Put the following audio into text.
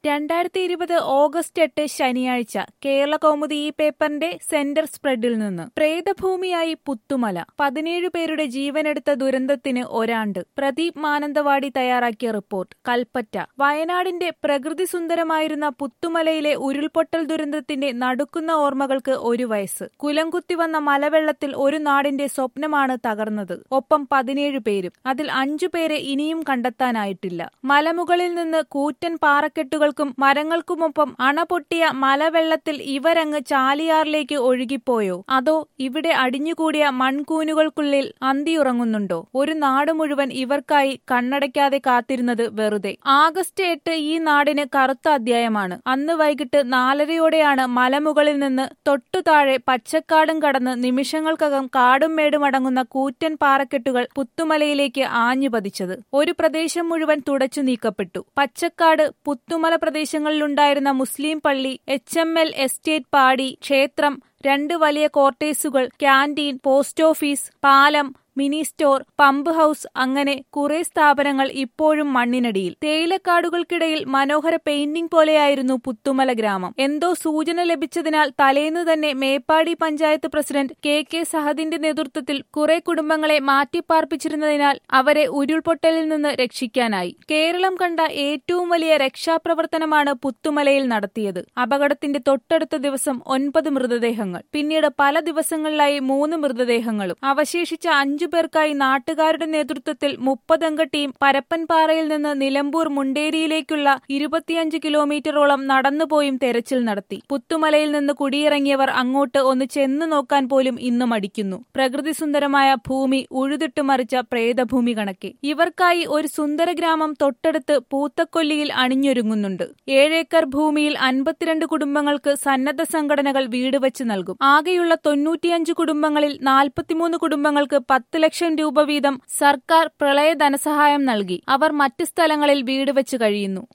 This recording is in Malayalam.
രണ്ടായിരത്തി ഇരുപത് ഓഗസ്റ്റ് എട്ട് ശനിയാഴ്ച കേരള കൗമുദി ഈ പേപ്പറിന്റെ സെന്റർ സ്പ്രെഡിൽ നിന്ന് പ്രേതഭൂമിയായി പുത്തുമല പതിനേഴ് പേരുടെ ജീവനെടുത്ത ദുരന്തത്തിന് ഒരാണ്ട് പ്രദീപ് മാനന്തവാടി തയ്യാറാക്കിയ റിപ്പോർട്ട് കൽപ്പറ്റ വയനാടിന്റെ പ്രകൃതി സുന്ദരമായിരുന്ന പുത്തുമലയിലെ ഉരുൾപൊട്ടൽ ദുരന്തത്തിന്റെ നടുക്കുന്ന ഓർമ്മകൾക്ക് ഒരു വയസ്സ് കുലംകുത്തി വന്ന മലവെള്ളത്തിൽ ഒരു നാടിന്റെ സ്വപ്നമാണ് തകർന്നത് ഒപ്പം പതിനേഴ് പേരും അതിൽ അഞ്ചു പേരെ ഇനിയും കണ്ടെത്താനായിട്ടില്ല മലമുകളിൽ നിന്ന് കൂറ്റൻ പാറക്കെട്ടുകൾക്കും മരങ്ങൾക്കുമൊപ്പം അണപൊട്ടിയ മലവെള്ളത്തിൽ ഇവരങ്ങ് ചാലിയാറിലേക്ക് ഒഴുകിപ്പോയോ അതോ ഇവിടെ അടിഞ്ഞുകൂടിയ മൺകൂനുകൾക്കുള്ളിൽ അന്തിയുറങ്ങുന്നുണ്ടോ ഒരു നാട് മുഴുവൻ ഇവർക്കായി കണ്ണടയ്ക്കാതെ കാത്തിരുന്നത് വെറുതെ ആഗസ്റ്റ് എട്ട് ഈ നാടിന് കറുത്ത അധ്യായമാണ് അന്ന് വൈകിട്ട് നാലരയോടെയാണ് മലമുകളിൽ നിന്ന് തൊട്ടു താഴെ പച്ചക്കാടും കടന്ന് നിമിഷങ്ങൾക്കകം കാടും മേടും അടങ്ങുന്ന കൂറ്റൻ പാറക്കെട്ടുകൾ പുത്തുമലയിലേക്ക് ആഞ്ഞു പതിച്ചത് ഒരു പ്രദേശം മുഴുവൻ തുടച്ചു നീക്കപ്പെട്ടു പച്ചക്കാട് പുത്തുമല പ്രദേശങ്ങളിലുണ്ടായിരുന്ന മുസ്ലിം പള്ളി എച്ച് എം എൽ എസ്റ്റേറ്റ് പാടി ക്ഷേത്രം രണ്ട് വലിയ ക്വാർട്ടേഴ്സുകൾ ക്യാന്റീൻ പോസ്റ്റ് ഓഫീസ് പാലം മിനി സ്റ്റോർ പമ്പ് ഹൌസ് അങ്ങനെ കുറെ സ്ഥാപനങ്ങൾ ഇപ്പോഴും മണ്ണിനടിയിൽ തേയിലക്കാടുകൾക്കിടയിൽ മനോഹര പെയിന്റിംഗ് പോലെയായിരുന്നു പുത്തുമല ഗ്രാമം എന്തോ സൂചന ലഭിച്ചതിനാൽ തലേന്ന് തന്നെ Meppadi panchayat president K K സഹദിന്റെ നേതൃത്വത്തിൽ കുറെ കുടുംബങ്ങളെ മാറ്റിപ്പാർപ്പിച്ചിരുന്നതിനാൽ അവരെ ഉരുൾപൊട്ടലിൽ നിന്ന് രക്ഷിക്കാനായി കേരളം കണ്ട ഏറ്റവും വലിയ രക്ഷാപ്രവർത്തനമാണ് പുത്തുമലയിൽ നടത്തിയത് അപകടത്തിന്റെ തൊട്ടടുത്ത ദിവസം ഒൻപത് മൃതദേഹങ്ങൾ പിന്നീട് പല ദിവസങ്ങളിലായി മൂന്ന് മൃതദേഹങ്ങളും അവശേഷിച്ച അഞ്ചു പേർക്കായി നാട്ടുകാരുടെ നേതൃത്വത്തിൽ മുപ്പതംഗ ടീം പരപ്പൻപാറയിൽ നിന്ന് നിലമ്പൂർ മുണ്ടേരിയിലേക്കുള്ള ഇരുപത്തിയഞ്ച് കിലോമീറ്ററോളം നടന്നുപോയും തെരച്ചിൽ നടത്തി പുത്തുമലയിൽ നിന്ന് കുടിയിറങ്ങിയവർ അങ്ങോട്ട് ഒന്ന് ചെന്നു നോക്കാൻ പോലും ഇന്ന് മടിക്കുന്നു പ്രകൃതി സുന്ദരമായ ഭൂമി ഉഴുതിട്ട് മറിച്ച പ്രേതഭൂമി കണക്കെ ഇവർക്കായി ഒരു സുന്ദര ഗ്രാമം തൊട്ടടുത്ത് പൂത്തക്കൊല്ലിയിൽ അണിഞ്ഞൊരുങ്ങുന്നുണ്ട് ഏഴേക്കർ ഭൂമിയിൽ അൻപത്തിരണ്ട് കുടുംബങ്ങൾക്ക് സന്നദ്ധ സംഘടനകൾ വീട് വെച്ച് നൽകും ആകെയുള്ള തൊണ്ണൂറ്റിയഞ്ച് കുടുംബങ്ങളിൽ നാൽപ്പത്തിമൂന്ന് കുടുംബങ്ങൾക്ക് പത്ത് ലക്ഷം രൂപ വീതം സർക്കാർ പ്രളയ ധനസഹായം നൽകി അവർ മറ്റ് സ്ഥലങ്ങളിൽ വീട് വെച്ച് കഴിയുന്നു